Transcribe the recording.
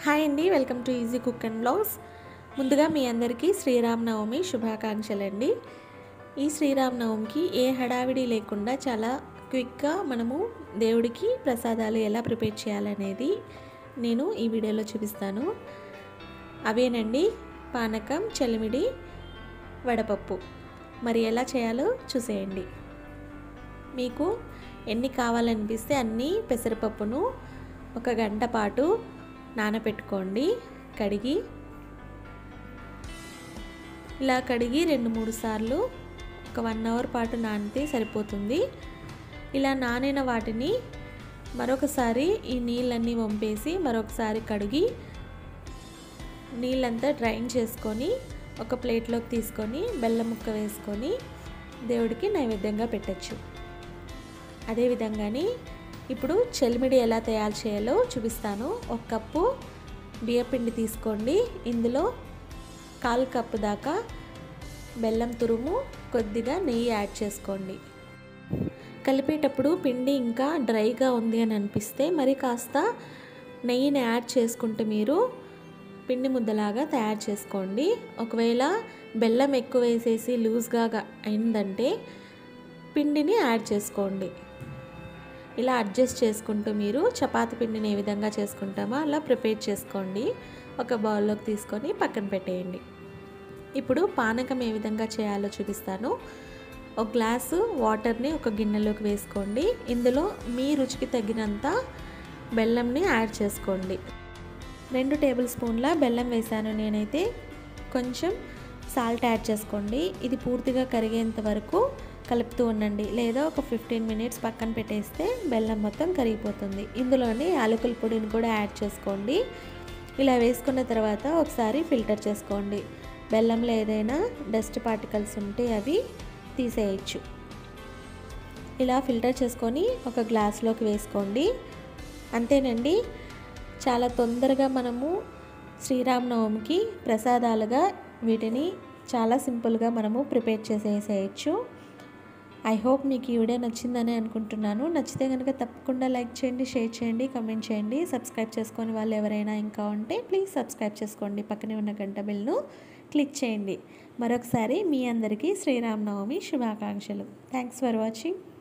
hi అండి welcome to easy cook and blogs ముందుగా మీ అందరికీ శ్రీరామనవమి శుభాకాంక్షలు అండి ఈ శ్రీరామనవమికి ఏ హడావిడి లేకుండా చాలా క్విక్గా మనము దేవుడికి ప్రసాదాలు ఎలా ప్రిపేర్ చేయాలనేది నేను ఈ వీడియోలో చూపిస్తాను అవేనండి పానకం చలిమిడి వడపప్పు మరి ఎలా చేయాలో చూసేయండి మీకు ఎన్ని కావాలనిపిస్తే అన్ని పెసరపప్పును ఒక గంట పాటు నానబెట్టుకోండి కడిగి ఇలా కడిగి రెండు మూడు సార్లు ఒక వన్ అవర్ పాటు నానితే సరిపోతుంది ఇలా నానిన వాటిని మరొకసారి ఈ నీళ్ళన్నీ వంపేసి మరొకసారి కడిగి నీళ్ళంతా డ్రైన్ చేసుకొని ఒక ప్లేట్లోకి తీసుకొని బెల్లం ముక్క వేసుకొని దేవుడికి నైవేద్యంగా పెట్టచ్చు అదేవిధంగాని ఇప్పుడు చెలిమిడి ఎలా తయారు చేయాలో చూపిస్తాను ఒక కప్పు బియ్యపిండి తీసుకోండి ఇందులో కాలు కప్పు దాకా బెల్లం తురుము కొద్దిగా నెయ్యి యాడ్ చేసుకోండి కలిపేటప్పుడు పిండి ఇంకా డ్రైగా ఉంది అని అనిపిస్తే మరి కాస్త నెయ్యిని యాడ్ చేసుకుంటే మీరు పిండి ముద్దలాగా తయారు చేసుకోండి ఒకవేళ బెల్లం ఎక్కువ వేసేసి లూజ్గా అయిందంటే పిండిని యాడ్ చేసుకోండి ఇలా అడ్జస్ట్ చేసుకుంటూ మీరు చపాతి పిండిని ఏ విధంగా చేసుకుంటామో అలా ప్రిపేర్ చేసుకోండి ఒక బౌల్లోకి తీసుకొని పక్కన పెట్టేయండి ఇప్పుడు పానకం ఏ విధంగా చేయాలో చూపిస్తాను ఒక గ్లాసు వాటర్ని ఒక గిన్నెలోకి వేసుకోండి ఇందులో మీ రుచికి తగినంత బెల్లంని యాడ్ చేసుకోండి రెండు టేబుల్ స్పూన్ల బెల్లం వేసాను నేనైతే కొంచెం సాల్ట్ యాడ్ చేసుకోండి ఇది పూర్తిగా కరిగేంత వరకు కలుపుతూ ఉండండి లేదా ఒక ఫిఫ్టీన్ మినిట్స్ పక్కన పెట్టేస్తే బెల్లం మొత్తం కరిగిపోతుంది ఇందులోనే యాలకుల పొడిని కూడా యాడ్ చేసుకోండి ఇలా వేసుకున్న తర్వాత ఒకసారి ఫిల్టర్ చేసుకోండి బెల్లంలో ఏదైనా డస్ట్ పార్టికల్స్ ఉంటే అవి తీసేయచ్చు ఇలా ఫిల్టర్ చేసుకొని ఒక గ్లాస్లోకి వేసుకోండి అంతేనండి చాలా తొందరగా మనము శ్రీరామనవమికి ప్రసాదాలుగా వీటిని చాలా సింపుల్గా మనము ప్రిపేర్ చేసేసేయచ్చు ఐ హోప్ మీకు ఈ వీడియో నచ్చిందని అనుకుంటున్నాను నచ్చితే కనుక తప్పకుండా లైక్ చేయండి షేర్ చేయండి కమెంట్ చేయండి సబ్స్క్రైబ్ చేసుకొని వాళ్ళు ఎవరైనా ఇంకా ఉంటే ప్లీజ్ సబ్స్క్రైబ్ చేసుకోండి పక్కనే ఉన్న గంట బిల్ను క్లిక్ చేయండి మరొకసారి మీ అందరికీ శ్రీరామనవమి శుభాకాంక్షలు థ్యాంక్స్ ఫర్ వాచింగ్